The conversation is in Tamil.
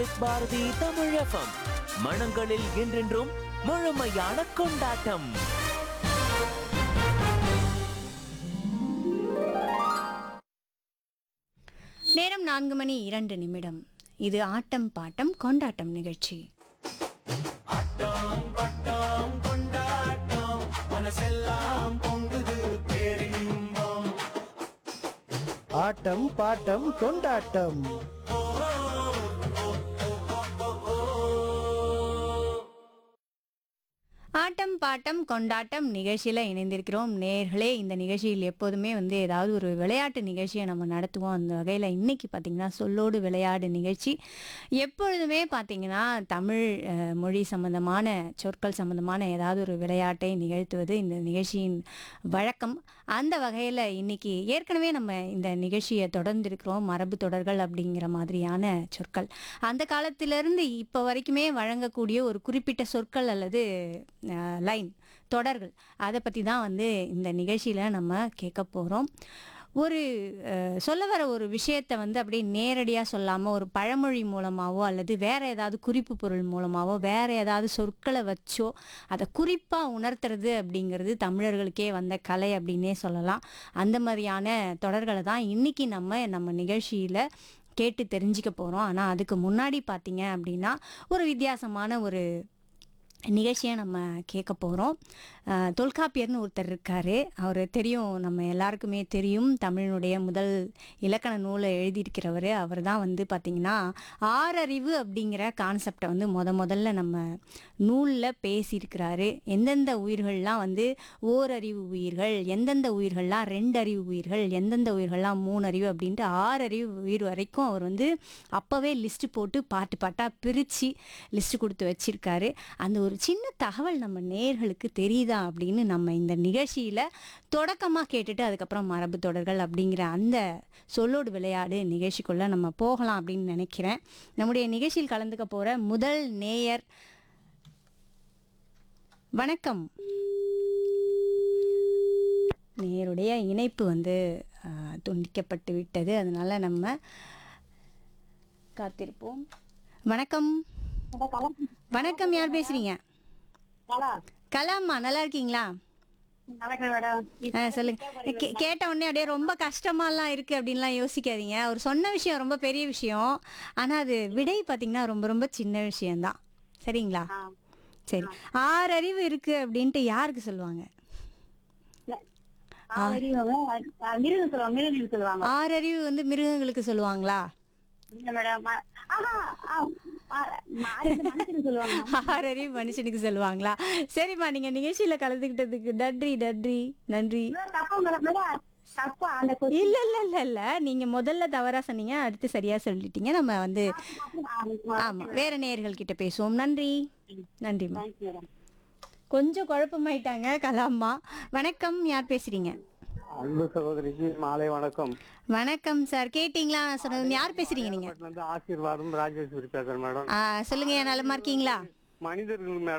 பாரதி தமிழகம் மனங்களில் என்றென்றும் முழுமையான கொண்டாட்டம் நேரம் நான்கு மணி இரண்டு நிமிடம் இது ஆட்டம் பாட்டம் கொண்டாட்டம் நிகழ்ச்சி ஆட்டம் பாட்டம் கொண்டாட்டம் ஆட்டம் பாட்டம் கொண்டாட்டம் நிகழ்ச்சியில் இணைந்திருக்கிறோம் நேர்களே இந்த நிகழ்ச்சியில் எப்போதுமே வந்து ஏதாவது ஒரு விளையாட்டு நிகழ்ச்சியை நம்ம நடத்துவோம் அந்த வகையில் இன்னைக்கு பார்த்தீங்கன்னா சொல்லோடு விளையாடு நிகழ்ச்சி எப்பொழுதுமே பார்த்தீங்கன்னா தமிழ் அஹ், மொழி சம்பந்தமான சொற்கள் சம்பந்தமான ஏதாவது ஒரு விளையாட்டை நிகழ்த்துவது இந்த நிகழ்ச்சியின் வழக்கம் அந்த வகையில் இன்னைக்கு ஏற்கனவே நம்ம இந்த நிகழ்ச்சியை தொடர்ந்து இருக்கிறோம் மரபு தொடர்கள் அப்படிங்கிற மாதிரியான சொற்கள் அந்த காலத்திலிருந்து இப்போ வரைக்குமே வழங்கக்கூடிய ஒரு குறிப்பிட்ட சொற்கள் அல்லது லைன் தொடர்கள் அதை பற்றி தான் வந்து இந்த நிகழ்ச்சியில் நம்ம கேட்க போகிறோம் ஒரு அஹ், சொல்ல வர ஒரு விஷயத்தை வந்து அப்படியே நேரடியாக சொல்லாமல் ஒரு பழமொழி மூலமாகவோ அல்லது வேற ஏதாவது குறிப்பு பொருள் மூலமாகவோ வேற ஏதாவது சொற்களை வச்சோ அதை குறிப்பாக உணர்த்துறது அப்படிங்கிறது தமிழர்களுக்கே வந்த கலை அப்படின்னே சொல்லலாம் அந்த மாதிரியான தொடர்களை தான் இன்னைக்கு நம்ம நம்ம நிகழ்ச்சியில் கேட்டு தெரிஞ்சுக்க போகிறோம் ஆனால் அதுக்கு முன்னாடி பார்த்தீங்க அப்படின்னா ஒரு வித்தியாசமான ஒரு நிகழ்ச்சியை நம்ம கேட்க போகிறோம் தொல்காப்பியர்னு ஒருத்தர் இருக்கார் அவர் தெரியும் நம்ம எல்லாருக்குமே தெரியும் தமிழினுடைய முதல் இலக்கண நூலை எழுதியிருக்கிறவர் அவர் தான் வந்து பார்த்திங்கன்னா ஆறறிவு அப்படிங்கிற கான்செப்டை வந்து முத முதல்ல நம்ம நூலில் பேசியிருக்கிறாரு எந்தெந்த உயிர்கள்லாம் வந்து ஓரறிவு உயிர்கள் எந்தெந்த உயிர்கள்லாம் ரெண்டு அறிவு உயிர்கள் எந்தெந்த உயிர்கள்லாம் மூணு அறிவு அப்படின்ட்டு ஆறு அறிவு உயிர் வரைக்கும் அவர் வந்து அப்போவே லிஸ்ட் போட்டு பாட்டு பாட்டாக பிரித்து லிஸ்ட் கொடுத்து வச்சிருக்காரு அந்த ஒரு சின்ன தகவல் நம்ம நேர்களுக்கு தெரியுதா அப்படின்னு நம்ம இந்த நிகழ்ச்சியில் தொடக்கமாக கேட்டுட்டு அதுக்கப்புறம் மரபு தொடர்கள் அப்படிங்கிற அந்த சொல்லோடு விளையாடு நிகழ்ச்சிக்குள்ளே நம்ம போகலாம் அப்படின்னு நினைக்கிறேன் நம்முடைய நிகழ்ச்சியில் கலந்துக்க போகிற முதல் நேயர் வணக்கம் நேருடைய இணைப்பு வந்து ஆஹ், துண்டிக்கப்பட்டு விட்டது அதனால நம்ம காத்திருப்போம் வணக்கம் வணக்கம் யார் பேசுறீங்க கலாம்மா நல்லா இருக்கீங்களா ஆ, சொல்லுங்க கே- கேட்ட உடனே அப்படியே ரொம்ப கஷ்டமாலாம் இருக்கு அப்படின்லாம் யோசிக்காதீங்க அவர் சொன்ன விஷயம் ரொம்ப பெரிய விஷயம் ஆனா அது விடை பாத்தீங்கன்னா ரொம்ப ரொம்ப சின்ன விஷயம்தான் சரிங்களா சரி ஆறு அறிவு இருக்கு அப்படின்ட்டு யாருக்கு சொல்லுவாங்க மிருகம் சொல்லுவாங்க மிருகம் சொல்லுவாங்க ஆறு அறிவு வந்து மிருகங்களுக்கு சொல்லுவாங்களா இல்ல மேடம் ஆஹா ஆ, ஆ, மாடு மனுஷனுக்கு சொல்லுவாங்க ஆறு அறிவு மனுஷனுக்கு சொல்லுவாங்களா சரிம்மா நீங்க நிகழ்ச்சியில கலந்துக்கிட்டதுக்கு நன்றி நன்றி நன்றி இவ்வளவு தப்பு மேடம் மேடம் தப்பு அந்த question இல்ல இல்ல இல்ல இல்ல நீங்க முதல்ல தவறா சொன்னீங்க அடுத்து சரியா சொல்லிட்டீங்க நம்ம வந்து ஆமா வேற நேயர்கள் கிட்ட பேசுவோம் நன்றி நன்றிம்மா Thanks madam. கொஞ்சம் குழப்பமாயிட்டாங்க கலாம்மா வணக்கம் யார் பேசுறீங்க அன்பு சகோதரிக்கு மாலை வணக்கம் வணக்கம் சார் கேட்டீங்களா நான் சொன்னது யார் பேசுறீங்க நீங்க வந்து ஆசீர்வாதம் ராஜேஸ்வரி பேசுறேன் மேடம் ஆ, சொல்லுங்க நலமா இருக்கீங்களா மனிதர்கள் மேடம்